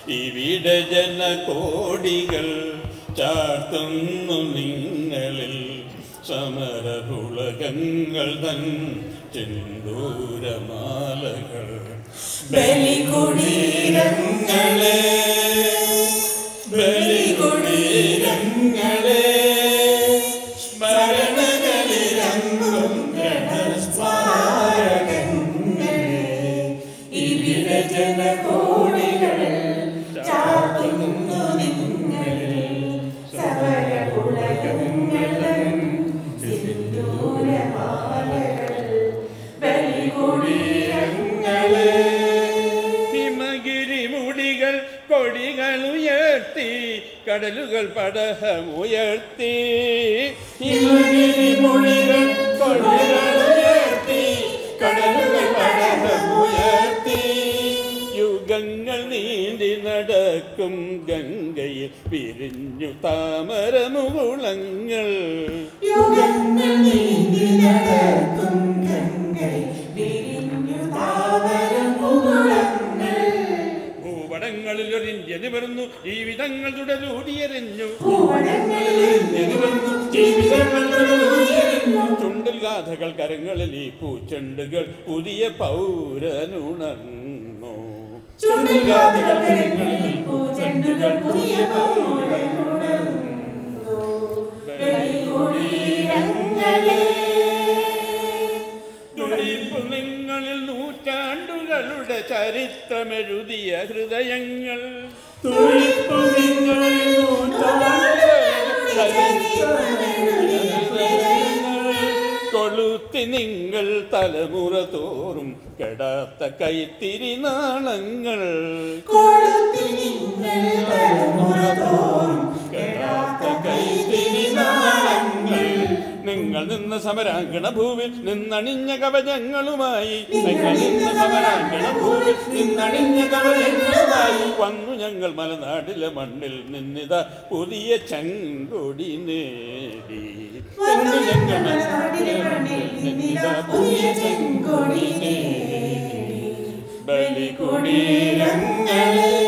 ഇവിടെ ജനകോടികൾ ചാർത്തുന്നു നിങ്ങളിൽ സമരപുളകങ്ങൾ തൻ ചെന്തൂരമാലകൾ ബലികുടീരങ്ങളെ ബലികുടീരങ്ങളെ സ്മരണകളിലങ്ങും ഇവിടെ ജനകോടികൾ ചാർത്തുന്നു നിങ്ങളിൽ സമരപുളകങ്ങളും സിന്ദൂരമാലകൾ ബലികുടീരങ്ങളെ ഹിമഗിരി മുടികൾ കൊടികൾ ഉയർത്തി കടലുകൾ പടഹമുയർത്തി ഹിമഗിരി മുടികൾ കൊടികൾ ഉയർത്തി കടലുകൾ പടഹമുയർത്തി യുഗങ്ങൾ നീന്തി നടക്കും ഗംഗയിൽ പിരിഞ്ഞു താമരമുകുളങ്ങൾ യുഗങ്ങൾ നീന്തി നടക്കും ഗംഗൈ വിരിഞ്ഞു താമരമുകുളങ്ങൾ ഭൂപടങ്ങളിൽ ഒരു ഇന്ത്യ നിവർന്നു ജീവിതങ്ങൾ തുടരൂടിയെറിഞ്ഞു ഭുവനങ്ങളിൽ നിവർന്നു ജീവിതങ്ങൾ തുടരുന്നു. ചുണ്ടിൽ ഗാഥകൾ കരങ്ങളിൽ ഈ പൂച്ചെണ്ടുകൾ പുതിയ പൗരനുണർന്നു ചുടുകാടുകൾ കരങ്ങളിൽ പൂച്ചെണ്ടുകൾ പുതിയ പൗരനുണർന്നു. ബലികുടീരങ്ങളെ തുടിപ്പു നിങ്ങളിൽ നൂറ്റാണ്ടുകളുടെ ചരിത്രമെഴുതിയ ഹൃദയങ്ങൾ തുടിപ്പു നിങ്ങളിൽ കൊളുത്തി നിങ്ങൾ തലമുറ തോറും കെടാത്ത കൈത്തിരി നാളങ്ങൾ കൊളുത്തി നിങ്ങൾ തലമുറ തോറും കെടാത്ത കൈത്തിരി നാളങ്ങൾ നിങ്ങൾ നിന്ന സമരാങ്കണ ഭൂവിൽ നിന്നണിഞ്ഞ കവചങ്ങളുമായി നിങ്ങൾ നിന്ന സമരാങ്കണ ഭൂവിൽ നിന്നണിഞ്ഞ കവചങ്ങളുമായി വന്നു ഞങ്ങൾ മലനാട്ടിലെ മണ്ണിൽ നിന്നിത പുതിയ ചങ്കൊടി നേടി വന്നു ഞങ്ങൾ മലനാട്ടിലെ മണ്ണിൽ നിന്നിത പുതിയ ചങ്കൊടി നേടി ബലികുടീരങ്ങളെ